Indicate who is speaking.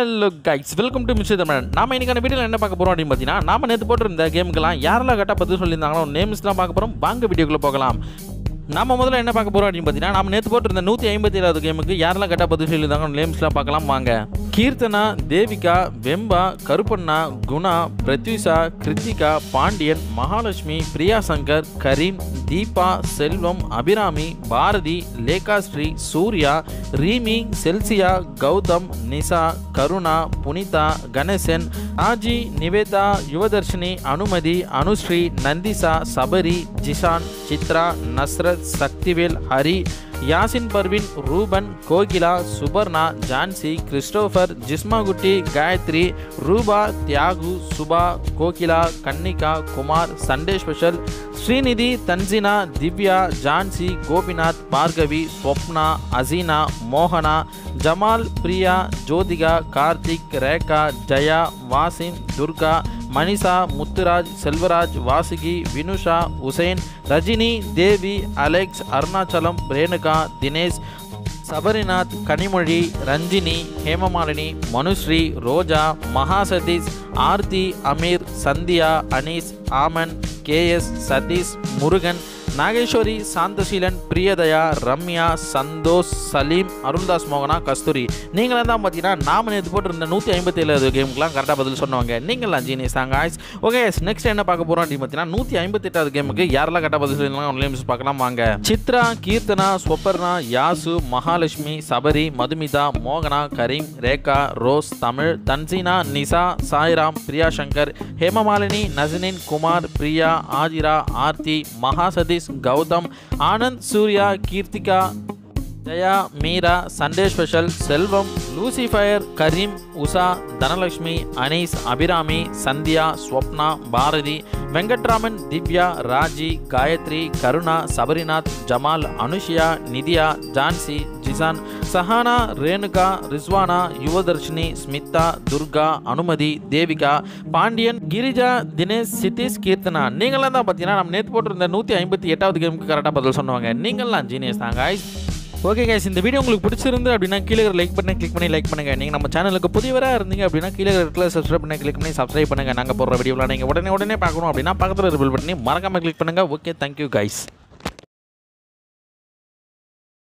Speaker 1: Hello guys welcome to mister Tamilan நாம இன்னைக்கான வீடியோவில் என்ன பார்க்க போகிறோம் அப்படின்னு பார்த்தீங்கன்னா நாம நேற்று போட்டிருந்த கேமுக்கெல்லாம் யாரெல்லாம் கரெக்டாக பதில் சொல்லியிருந்தாங்களோ நேம்ஸ்லாம் பார்க்க போகிறோம் வாங்க வீடியோக்குள்ளே போகலாம் நாம முதல்ல என்ன பார்க்க போகிறோம் அப்படின்னு பார்த்தீங்கன்னா நம்ம நேற்று போட்டிருந்த நூற்றி ஐம்பத்தி ஏழாவது கேமுக்கு யாரெல்லாம் கரெக்டாக பதில் சொல்லியிருந்தாங்களோ நேம்ஸ்லாம் பார்க்கலாம் வாங்க Keerthana Devika Vemba Karuppanna Guna Prathyusha Kiruthika Pandiyan Mahalakshmi Priya Shankar Kareem Deepa Selvam Abirami Bharathi Lekhashree Surya Reemi Chelsea Gautham Nisha Karuna Punitha Ganesan Raji Nivetha Yuvadharshini Anumathi Anushree Nandisha Sabari Jishan Chitra Nasrath Sakthivel Hari Yasin Parveen Ruban Kokila Suparna Jhansi Christopher Jismakutty Gayathri Rupa Thiyagu Subha Kokila Kannika Kumar Sunday special Srinidhi Thansina Divya Jhansi Gopinath Bhargavi Swapna Aseena மோகனா ஜமால் பிரியா ஜோதிகா கார்த்திக் ரேகா ஜெயா வாசிம் துர்கா மணிஷா முத்துராஜ் செல்வராஜ் வாசுகி வினுஷா உசேன் ரஜினி தேவி அலெக்ஸ் அருணாச்சலம் ரேணுகா தினேஷ் சபரிநாத் கனிமொழி ரஞ்சினி ஹேமமாலினி மனுஸ்ரீ ரோஜா மகாசதீஷ் ஆர்த்தி அமீர் சந்தியா அனீஸ் ஆமன் கேஎஸ் சதீஷ் முருகன் நாகேஸ்வரி சாந்தசீலன் பிரியதயா ரம்யா சந்தோஷ் சலீம் அருள்தாஸ் மோகனா கஸ்தூரி நீங்களாம் தான் பார்த்தீங்கன்னா நாம நேற்று போட்டிருந்த நூற்றி ஐம்பத்தி ஏழாவது கேமுக்குலாம் கரெக்டாக பதில் சொன்னவங்க நீங்களாம் ஜீனியஸ் தாங்க ஆய்ஸ் ஓகே நெக்ஸ்ட் என்ன பார்க்க போகிறோம் அப்படின்னு பார்த்தீங்கன்னா நூற்றி ஐம்பத்தி எட்டாவது கேமுக்கு யாரெல்லாம் கரெக்டாக பதில் சொல்லியிருந்தாங்க நேம்ஸ் பார்க்கலாம் வாங்க சித்ரா கீர்த்தனா ஸ்வப்பர்ணா யாசு மகாலட்சுமி சபரி மதுமிதா மோகனா Kareem Rekha Rose Tamil Thanseena Nisha Sairam Priya Shankar Hemamalini Nasinin Kumar Priya Aathira Aarthi Mahasathish Gautham Anand Surya Keerthika Jaya Meera Sunday special Selvam Lucifer Kareem Usha Dhanalakshmi Anees Abirami Sandhya Swapna Bharathi Venkatraman Divya Raji Gayathri Karuna Sabarinath Jamal Anushiya Nithiya Jhansi Jishan Sahana Renuka Rizwana Yuvadharshini Smitha Durga Anumathi Devika Pandian Girija Dinesh சித்தீஷ் Keerthana நீங்களாம் தான் பார்த்தீங்கன்னா நம்ம நேற்று போட்டிருந்த நூற்றி ஐம்பத்தி எட்டாவது கேமுக்கு கரெக்டாக பதில் சொன்னவங்க நீங்களாம் ஜீனியஸ் தாங்க guys. ஓகே கைஸ் இந்த வீடியோ உங்களுக்கு பிடிச்சிருந்து அப்படின்னா கீழே லைக் பண்ணி கிளிக் பண்ணி லைக் பண்ணுங்க நீங்கள் நம்ம சேனலுக்கு புதியவராக இருந்தீங்க அப்படின்னா கீழே இருக்கிற சப்ஸ்கிரைப் பண்ணி கிளிக் பண்ணி சப்ஸ்கிரைப் பண்ணுங்க நாங்கள் போடுற வீடியோவில் நீங்கள் உடனே உடனே பார்க்கணும் அப்படின்னா பக்கத்தில் இருப்பில் பண்ணி மறக்காம கிளிக் பண்ணுங்க ஓகே தேங்க்யூ கைஸ்